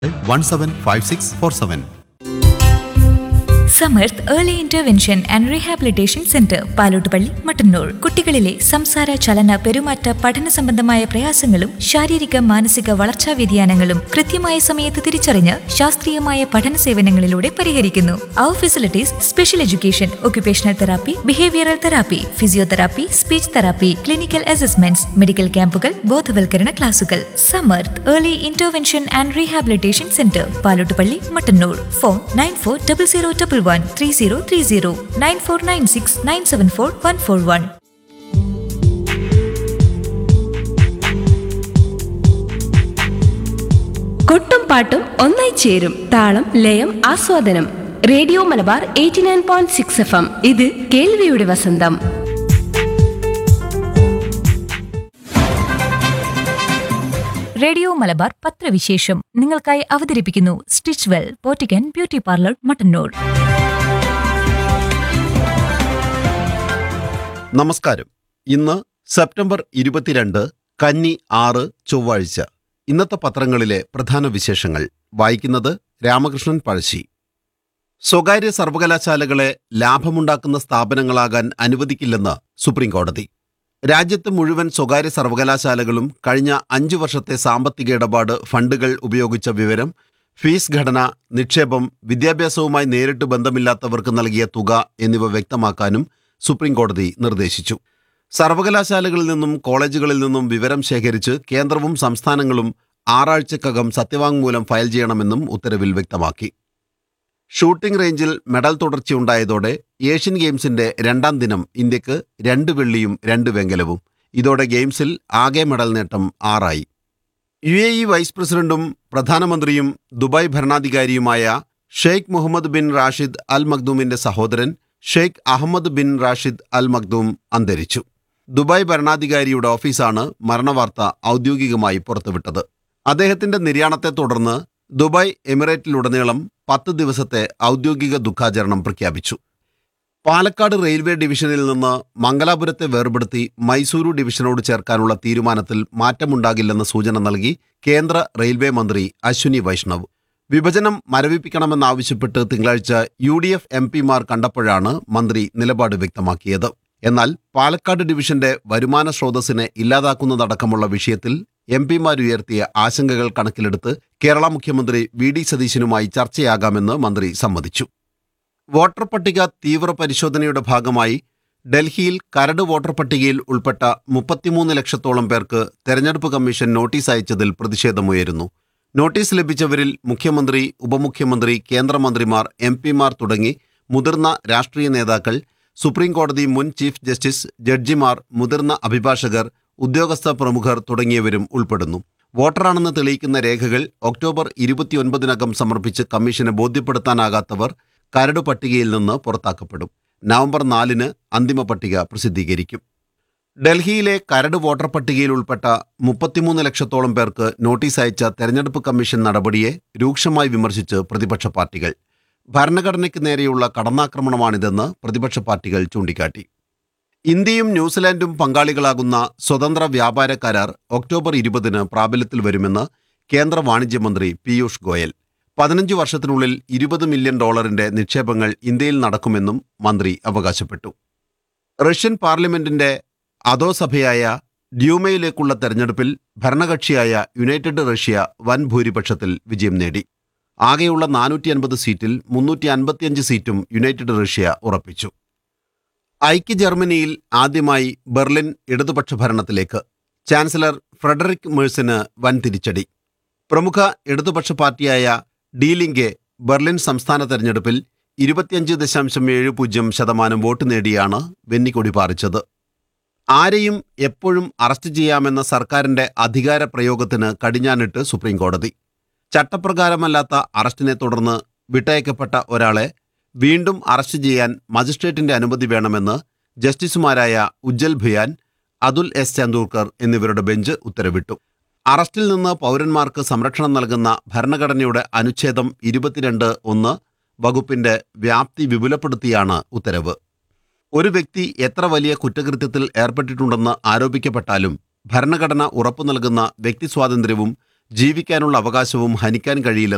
one seven five six four seven Samarth early intervention and rehabilitation centre Palottupalli Mattannur കുട്ടികളിലെ സംസാര ചലന പെരുമാറ്റ പഠന സംബന്ധമായ പ്രയാസങ്ങളും ശാരീരിക മാനസിക വളർച്ചാ വ്യതിയാനങ്ങളും കൃത്യമായ സമയത്ത് തിരിച്ചറിഞ്ഞ് ശാസ്ത്രീയമായ പഠന സേവനങ്ങളിലൂടെ പരിഹരിക്കുന്നു our facilities special education occupational therapy behavioural therapy physiotherapy speech therapy clinical assessments medical ക്യാമ്പുകൾ ബോധവൽക്കരണ ക്ലാസുകൾ Samarth early intervention and rehabilitation centre Palottupalli Mattannur phone nine four double zero double one three zero three zero nine four nine six nine seven four one four one കൊട്ടും പാട്ടും ഒന്നായി ചേരും താളം ലയം ആസ്വാദനം radio Malabar eighty nine point six F M ഇത് കേൾവിയുടെ വസന്തം റേഡിയോ മലബാർ പത്രവിശേഷം നിങ്ങൾക്കായി അവതരിപ്പിക്കുന്നു സ്റ്റിച്ച് വെൽ പോറ്റിക്കൻ ബ്യൂട്ടി പാർലർ മട്ടന്നൂർ നമസ്കാരം ഇന്ന് സെപ്റ്റംബർ ഇരുപത്തിരണ്ട് കന്നി ആറ് ചൊവ്വാഴ്ച ഇന്നത്തെ പത്രങ്ങളിലെ പ്രധാന വിശേഷങ്ങൾ വായിക്കുന്നത് രാമകൃഷ്ണൻ പഴശ്ശി സ്വകാര്യ സർവകലാശാലകളെ ലാഭമുണ്ടാക്കുന്ന സ്ഥാപനങ്ങളാകാൻ അനുവദിക്കില്ലെന്ന് സുപ്രീം കോടതി രാജ്യത്ത് മുഴുവൻ സ്വകാര്യ സർവകലാശാലകളും കഴിഞ്ഞ അഞ്ചു വർഷത്തെ സാമ്പത്തിക ഇടപാട് ഫണ്ടുകൾ ഉപയോഗിച്ച വിവരം ഫീസ് ഘടന നിക്ഷേപം വിദ്യാഭ്യാസവുമായി നേരിട്ട് ബന്ധമില്ലാത്തവർക്ക് നൽകിയ തുക എന്നിവ വ്യക്തമാക്കാനും സുപ്രീം കോടതി നിർദ്ദേശിച്ചു സർവകലാശാലകളിൽ നിന്നും കോളേജുകളിൽ നിന്നും വിവരം ശേഖരിച്ച് കേന്ദ്രവും സംസ്ഥാനങ്ങളും ആറാഴ്ചക്കകം സത്യവാങ്മൂലം ഫയൽ ചെയ്യണമെന്നും ഉത്തരവിൽ വ്യക്തമാക്കി ഷൂട്ടിംഗ് റേഞ്ചിൽ മെഡൽ തുടർച്ചയുണ്ടായതോടെ ഏഷ്യൻ ഗെയിംസിന്റെ രണ്ടാം ദിനം ഇന്ത്യക്ക് രണ്ട് വെള്ളിയും രണ്ട് വെങ്കലവും ഇതോടെ ഗെയിംസിൽ ആകെ മെഡൽ നേട്ടം ആറായി യു എ ഇ വൈസ് പ്രസിഡന്റും പ്രധാനമന്ത്രിയും ദുബായ് ഭരണാധികാരിയുമായ Sheikh Mohammed bin Rashid Al മഖ്ദൂമിന്റെ സഹോദരൻ Sheikh Ahmed bin Rashid Al Maktoum അന്തരിച്ചു ദുബായ് ഭരണാധികാരിയുടെ ഓഫീസാണ് മരണവാർത്ത ഔദ്യോഗികമായി പുറത്തുവിട്ടത് അദ്ദേഹത്തിന്റെ നിര്യാണത്തെ തുടർന്ന് ദുബായ് എമിറേറ്റിലുടനീളം പത്ത് ദിവസത്തെ ഔദ്യോഗിക ദുഃഖാചരണം പ്രഖ്യാപിച്ചു പാലക്കാട് റെയിൽവേ ഡിവിഷനിൽ നിന്ന് മംഗലാപുരത്തെ വേർപെടുത്തി മൈസൂരു ഡിവിഷനോട് ചേർക്കാനുള്ള തീരുമാനത്തിൽ മാറ്റമുണ്ടാകില്ലെന്ന സൂചന നൽകി കേന്ദ്ര റെയിൽവേ മന്ത്രി അശ്വിനി വൈഷ്ണവ് വിഭജനം മരവിപ്പിക്കണമെന്നാവശ്യപ്പെട്ട് തിങ്കളാഴ്ച യു ഡി എഫ് എം പിമാർ കണ്ടപ്പോഴാണ് മന്ത്രി നിലപാട് വ്യക്തമാക്കിയത് എന്നാൽ പാലക്കാട് ഡിവിഷന്റെ വരുമാന സ്രോതസ്സിനെ ഇല്ലാതാക്കുന്നതടക്കമുള്ള വിഷയത്തിൽ എം പിമാരുയർത്തിയ ആശങ്കകൾ കണക്കിലെടുത്ത് കേരള മുഖ്യമന്ത്രി വി ഡി സതീശനുമായി ചർച്ചയാകാമെന്ന് മന്ത്രി സമ്മതിച്ചു വോട്ടർ പട്ടിക തീവ്ര പരിശോധനയുടെ ഭാഗമായി ഡൽഹിയിൽ കരട് വോട്ടർ പട്ടികയിൽ ഉൾപ്പെട്ട മുപ്പത്തിമൂന്ന് ലക്ഷത്തോളം പേർക്ക് തെരഞ്ഞെടുപ്പ് കമ്മീഷൻ നോട്ടീസ് അയച്ചതിൽ പ്രതിഷേധമുയരുന്നു നോട്ടീസ് ലഭിച്ചവരിൽ മുഖ്യമന്ത്രി ഉപമുഖ്യമന്ത്രി കേന്ദ്രമന്ത്രിമാർ എം പിമാർ തുടങ്ങി മുതിർന്ന രാഷ്ട്രീയ നേതാക്കൾ സുപ്രീം കോടതി മുൻ ചീഫ് ജസ്റ്റിസ് ജഡ്ജിമാർ മുതിർന്ന അഭിഭാഷകർ ഉദ്യോഗസ്ഥ പ്രമുഖർ തുടങ്ങിയവരും ഉൾപ്പെടുന്നു വോട്ടറാണെന്ന് തെളിയിക്കുന്ന രേഖകൾ ഒക്ടോബർ ഇരുപത്തിയൊൻപതിനകം സമർപ്പിച്ച് കമ്മീഷന് ബോധ്യപ്പെടുത്താനാകാത്തവർ കരട് പട്ടികയിൽ നിന്ന് പുറത്താക്കപ്പെടും നവംബർ നാലിന് അന്തിമ പട്ടിക പ്രസിദ്ധീകരിക്കും ഡൽഹിയിലെ കരട് വോട്ടർ പട്ടികയിൽ ഉൾപ്പെട്ട മുപ്പത്തിമൂന്ന് ലക്ഷത്തോളം പേർക്ക് നോട്ടീസ് അയച്ച തെരഞ്ഞെടുപ്പ് കമ്മീഷൻ നടപടിയെ രൂക്ഷമായി വിമർശിച്ച് പ്രതിപക്ഷ പാർട്ടികൾ ഭരണഘടനയ്ക്ക് നേരെയുള്ള കടന്നാക്രമണമാണിതെന്ന് പ്രതിപക്ഷ പാർട്ടികൾ ചൂണ്ടിക്കാട്ടി ഇന്ത്യയും ന്യൂസിലാൻഡും പങ്കാളികളാകുന്ന സ്വതന്ത്ര വ്യാപാര കരാർ ഒക്ടോബർ ഇരുപതിന് പ്രാബല്യത്തിൽ വരുമെന്ന് കേന്ദ്ര വാണിജ്യമന്ത്രി പീയൂഷ് ഗോയൽ പതിനഞ്ച് വർഷത്തിനുള്ളിൽ ഇരുപത് മില്യൺ ഡോളറിന്റെ നിക്ഷേപങ്ങൾ ഇന്ത്യയിൽ നടക്കുമെന്നും മന്ത്രി അവകാശപ്പെട്ടു റഷ്യൻ പാർലമെന്റിന്റെ അധോസഭയായ ഡ്യൂമയിലേക്കുള്ള തെരഞ്ഞെടുപ്പിൽ ഭരണകക്ഷിയായ യുണൈറ്റഡ് റഷ്യ വൻ ഭൂരിപക്ഷത്തിൽ വിജയം നേടി ആകെയുള്ള നാനൂറ്റി അൻപത് സീറ്റിൽ മുന്നൂറ്റി അൻപത്തിയഞ്ച് സീറ്റും യുണൈറ്റഡ് റഷ്യ ഉറപ്പിച്ചു ഐക്യ ജർമ്മനിയിൽ ആദ്യമായി ബെർലിൻ ഇടതുപക്ഷ ഭരണത്തിലേക്ക് ചാൻസലർ ഫ്രെഡറിക് മേഴ്സിന് വൻ തിരിച്ചടി പ്രമുഖ ഇടതുപക്ഷ പാർട്ടിയായ ഡീലിംഗെ ബെർലിൻ സംസ്ഥാന തെരഞ്ഞെടുപ്പിൽ ഇരുപത്തിയഞ്ച് ദശാംശം ഏഴ് പൂജ്യം ശതമാനം വോട്ട് നേടിയാണ് വെന്നിക്കൊടി പാറിച്ചത് ആരെയും എപ്പോഴും അറസ്റ്റ് ചെയ്യാമെന്ന സർക്കാരിന്റെ അധികാര പ്രയോഗത്തിന് കടിഞ്ഞാനിട്ട് സുപ്രീം കോടതി ചട്ടപ്രകാരമല്ലാത്ത അറസ്റ്റിനെ തുടർന്ന് വിട്ടയക്കപ്പെട്ട ഒരാളെ വീണ്ടും അറസ്റ്റ് ചെയ്യാൻ മജിസ്ട്രേറ്റിന്റെ അനുമതി വേണമെന്ന് ജസ്റ്റിസുമാരായ ഉജ്ജൽ ഭുയാൻ അതുൽ എസ് ചാന്തൂർക്കർ എന്നിവരുടെ ബെഞ്ച് ഉത്തരവിട്ടു അറസ്റ്റിൽ നിന്ന് പൗരന്മാർക്ക് സംരക്ഷണം നൽകുന്ന ഭരണഘടനയുടെ അനുച്ഛേദം ഇരുപത്തിരണ്ട് ഒന്ന് വകുപ്പിന്റെ വ്യാപ്തി വിപുലപ്പെടുത്തിയാണ് ഉത്തരവ് ഒരു വ്യക്തി എത്ര വലിയ കുറ്റകൃത്യത്തിൽ ഏർപ്പെട്ടിട്ടുണ്ടെന്ന് ആരോപിക്കപ്പെട്ടാലും ഭരണഘടന ഉറപ്പു നൽകുന്ന വ്യക്തി സ്വാതന്ത്ര്യവും ജീവിക്കാനുള്ള അവകാശവും ഹനിക്കാൻ കഴിയില്ലെന്ന്